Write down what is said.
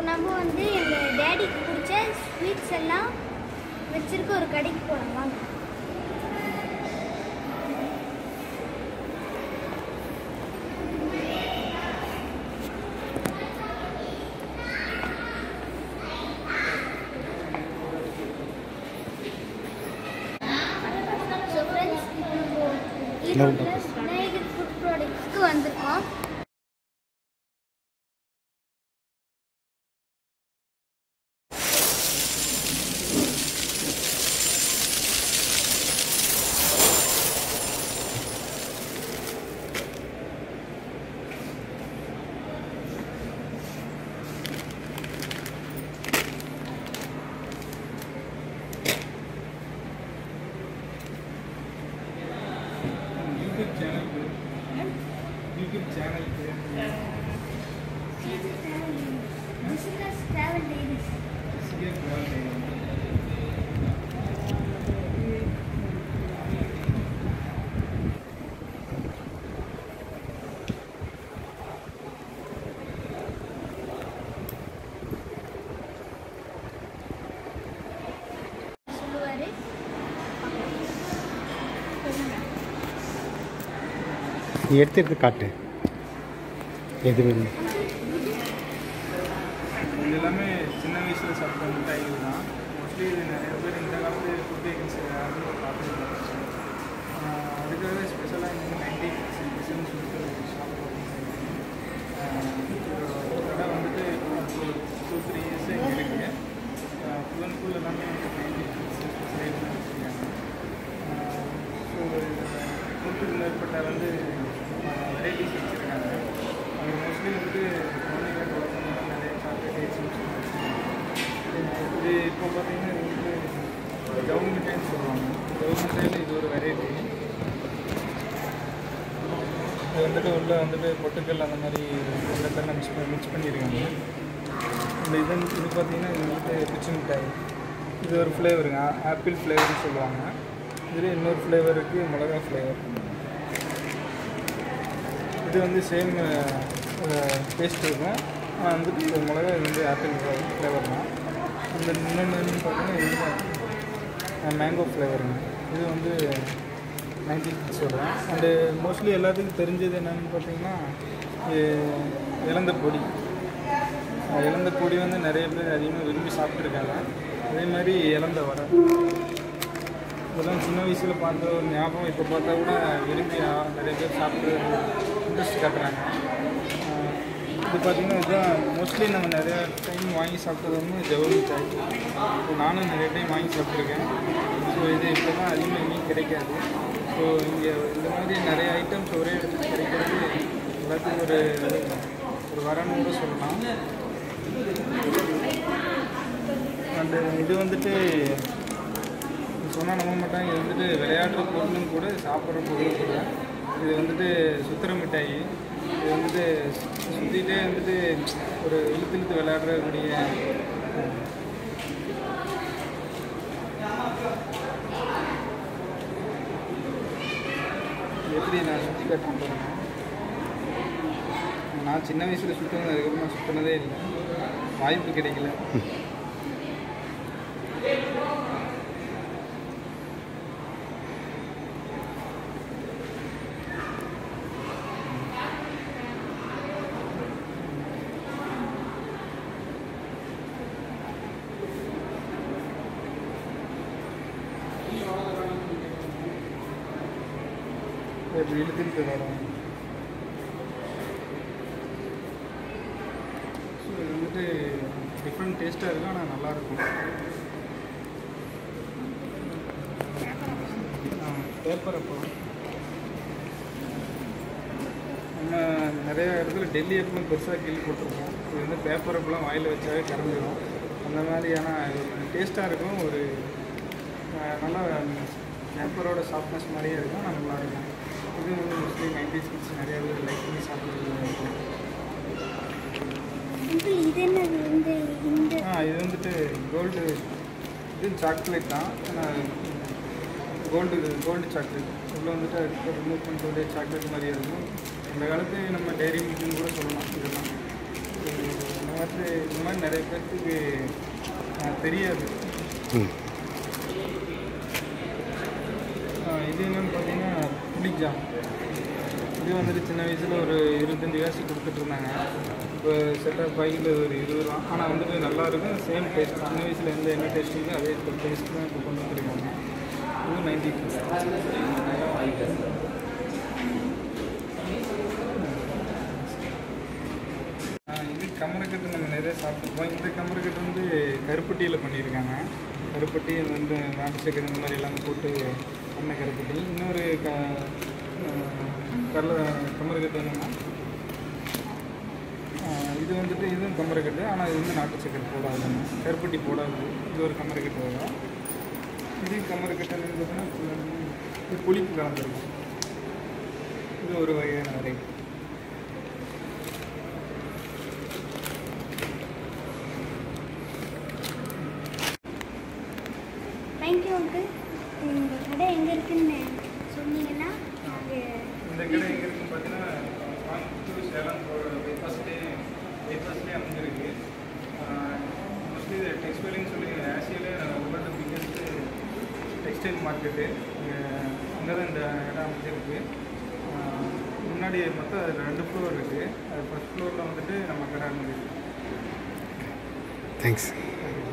நம்ம வந்து எங்கள் டேடிக்கு பிடிச்ச ஸ்வீட்ஸ் எல்லாம் வச்சிருக்க ஒரு கடைக்கு போகலாம் வாங்க ஸோ ஃப்ரெண்ட்ஸ் இப்போ நம்ம ஈரோட்டில் விநாயகர் ஃபுட் ப்ராடக்ட்ஸ்க்கு வந்திருக்கோம் யூடியூப் சேனல் பேர் யூடியூப் சேனல் பேர் business travel diaries CK product சொல்லுவார் நீ எடுத்து எடுத்து காட்டு எது வேணும் இது எல்லாமே சின்ன வயசில் சாப்பிட்ட மிட்டாய்கள் தான் மோஸ்ட்லி இது நிறைய பேர் இந்த காலத்து ஃபுட் ஐட்டம்ஸ் யாரும் பார்த்துருக்காங்க அதுக்காக ஸ்பெஷலாக இந்த நைன்டி பர்சன்ட் சொல்லிட்டு ஒரு ஷாப் கடை வந்துட்டு ஒரு டூ த்ரீ இயர்ஸ் இங்கே இருக்குது ஃபுல் அண்ட் ஃபுல் எல்லாமே நைன்டி ஸ்பெஷலைட்லாம் வச்சுருக்காங்க ஸோ நூற்றுக்கு மேற்பட்ட வந்து வெரைட்டிஸ் வச்சுருக்காங்க அது மோஸ்ட்லி வந்துட்டு குழந்தைங்களுக்கு வளர்க்கணும்னா நிறைய சாக்லேட் ஐட்டம்ஸ் இது இப்போ பார்த்தீங்கன்னா இது வந்து ஜவு மிட்டாய்னு சொல்லுவாங்க ஜவு மிட்டாயில் இது ஒரு வெரைட்டி இது வந்துட்டு உள்ள வந்துட்டு பொட்டுக்கல் அந்த மாதிரி ரெண்டெல்லாம் மிக்ஸ் பண்ணி மிக்ஸ் பண்ணியிருக்காங்க இந்த இது இது பார்த்தீங்கன்னா இது வந்துட்டு பிச்சு மிட்டாய் இது ஒரு ஃப்ளேவருங்க ஆப்பிள் ஃப்ளேவர்னு சொல்லுவாங்க இதில் இன்னொரு ஃப்ளேவர் இருக்குது மிளகா ஃப்ளேவர் இது வந்து சேம் டேஸ்ட் இருக்கும் ஆனால் வந்துட்டு இது மிளகா இது வந்து ஆப்பிள் ஃப்ளேவர் தான் அந்த இன்னொன்று என்னன்னு பார்த்தீங்கன்னா இது மேங்கோ ஃப்ளேவருங்க இது வந்து நைன்டி சொல்கிறேன் அண்டு மோஸ்ட்லி எல்லாத்துக்கும் தெரிஞ்சது என்னென்னு பார்த்தீங்கன்னா இது இலந்த பொடி அஹ் இலந்த பொடி வந்து நிறைய பேர் அதிகமாக விரும்பி சாப்பிட்ருக்காங்க அதே மாதிரி இலந்த வடை இதெல்லாம் சின்ன வயசில் பார்த்த ஒரு ஞாபகம் இப்போ பார்த்தா கூட விரும்பி ஆ- நிறைய பேர் சாப்பிட்டு இன்ட்ரெஸ்ட் காட்டுறாங்க ஆஹ் இது பார்த்திங்கன்னா இதுதான் மோஸ்ட்லி நம்ம நிறைய டைம் வாங்கி சாப்பிட்டது வந்து ஜவு மிட்டாய் ஸோ நானும் நிறைய டைம் வாங்கி சாப்பிட்ருக்கேன் ஸோ இது இப்போ தான் அதிகமாக எங்கேயும் கிடைக்காது ஸோ இங்கே இந்த மாதிரி நிறைய ஐட்டம்ஸ் ஒரே இடத்துல கிடைக்கிறது எல்லாத்துக்கும் ஒரு ஒரு வரன்னு கூட சொல்லலாம் அண்டு இது வந்துட்டு சொன்னால் நம்ப மாட்டாங்க இது வந்துட்டு விளையாடுற பொருளும் கூட சாப்பிட்ற பொருளும் கூட இது வந்துட்டு சுத்திர மிட்டாய் இது வந்துட்டு சுற்றிட்டே வந்துட்டு ஒரு இழுத்து இழுத்து விளையாடுறக்கூடிய எப்படி நான் சுற்றி காட்டுறேன் பாருங்க நான் சின்ன வயசில் சுற்றினது அதுக்கப்புறம் நான் சுற்றினதே இல்லை வாய்ப்பு கிடைக்கல இப்படி இழுத்துட்டு வரும் ஸோ இது வந்துட்டு டிஃப்ரெண்ட் டேஸ்ட்டாக இருக்கும் ஆனால் நல்லாயிருக்கும் பேப்பர் அப்பளம் நம்ம நிறைய இடத்துல டெல்லி அப்பளம் பெருசாக கேள்விப்பட்டிருக்கோம் இது வந்து பேப்பர் அப்பளம் வாயில் வச்சாவே கறந்துடும் அந்த மாதிரியான டேஸ்ட்டாக இருக்கும் ஒரு அஹ், நல்லா பேப்பரோட சாஃப்ட்னஸ் மாதிரியே இருக்கும் ஆனால் நல்லா இருக்கும் இது வந்து மோஸ்ட்லி நைன்டி கிட்ஸ் நிறைய பேர் லைக் பண்ணி சாப்பிட்றது இருக்கும் அங்கிள் இது என்னது இந்த இந்த ஆ இது வந்துட்டு கோல்டு இது சாக்லேட் தான் ஆனால் கோல்டு கோல்டு சாக்லேட் உள்ளே வந்துட்டு அதுக்கு ரிமூவ் பண்ணுறது சாக்லேட் மாதிரியே இருக்கும் இந்த காலத்து நம்ம டெய்ரி மில்க்னு கூட சொல்லலாம் இதெல்லாம் இந்த மாதிரி இந்த மாதிரி நிறைய பேர்த்துக்கு அஹ், தெரியாது ம் அஹ், இது என்னன்னு பார்த்தீங்கன்னா புளிஜாம் இது வந்துட்டு சின்ன வயசில் ஒரு இருபத்தஞ்சி காசு கொடுத்துட்டு இருந்தாங்க இப்போ செட்டப் பாய்க்கில் ஒரு இருபது ரூபா ஆனால் வந்துட்டு நல்லா இருக்கும் சேம் டேஸ்ட் சின்ன வயசில் எந்த என்ன டேஸ்ட் இருக்கோ அதே டேஸ்ட் தான் இப்போ கொண்டு வந்துருக்காங்க இது நைன்டி இது கமரக்கட்டு நம்ம நிறைய சாப்பிட்ருப்போம் இந்த கமரக்கட்டு வந்து கருப்பட்டியில் பண்ணியிருக்காங்க கருப்பட்டி இது வந்து நாட்டு சக்கரை இந்த மாதிரி எல்லாம் போட்டு பண்ண கருப்பட்டி இன்னொரு க கடல கமரக்கட்டு என்னன்னா ஆஹ் இது வந்துட்டு இதுவும் கமரக்கட்டு ஆனால் இது வந்து நாட்டு சக்கரை போடாது கருப்பட்டி போடாது இது ஒரு கமரக்கட்டு வரும் இது கமரக்கட்டு என்னன்னு பார்த்தீங்கன்னா இது புளிப்பு கலந்துருக்கும் இது ஒரு வகையான வெரைட்டி தேங்க்யூ அங்கிள் உங்கள் கடை எங்கே இருக்குன்னு சொன்னீங்கன்னா நாங்கள் இந்த கடை எங்கே இருக்குன்னு பார்த்தீங்கன்னா கோயம்புத்தூர் சேலம் பைபாஸ்லேயே பைபாஸ்லேயே அமைஞ்சிருக்கு மோஸ்ட்லி இது டெக்ஸ்டைலின்னு சொல்லி ஆசியாலே வேர்ல்டு பிக்கஸ்ட்டு டெக்ஸ்டைல் மார்க்கெட்டு அங்கே தான் இந்த இடம் அமைஞ்சிருக்கு ஆஹ் முன்னாடி மொத்தம் அதில் ரெண்டு ஃப்ளோர் இருக்குது அது ஃபஸ்ட் ஃப்ளோரில் வந்துட்டு நம்ம கடை அமைஞ்சிருக்கு தேங்க்ஸ்